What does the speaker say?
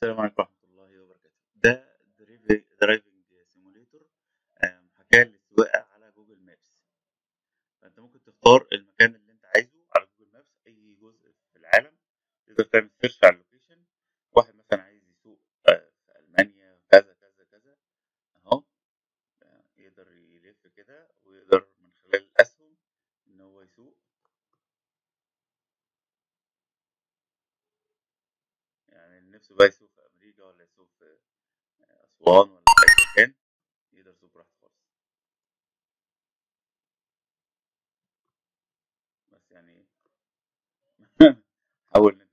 السلام عليكم ورحمة الله وبركاته ده درايفنج سيموليتور محاكاة للسواقة على جوجل مابس فأنت ممكن تختار المكان اللي أنت عايزه على جوجل مابس أي جزء في العالم تقدر تعمل سيرش على اللوكيشن واحد مثلا عايز يسوق آه، في ألمانيا كذا كذا كذا أهو آه، يقدر يلف كده ويقدر من خلال الأسهم إن هو يسوق يعني نفسه بقى يسوق في أمريكا ولا يسوق في أسوان ولا في أي مكان يقدر يسوق براحته خالص بس يعني حاول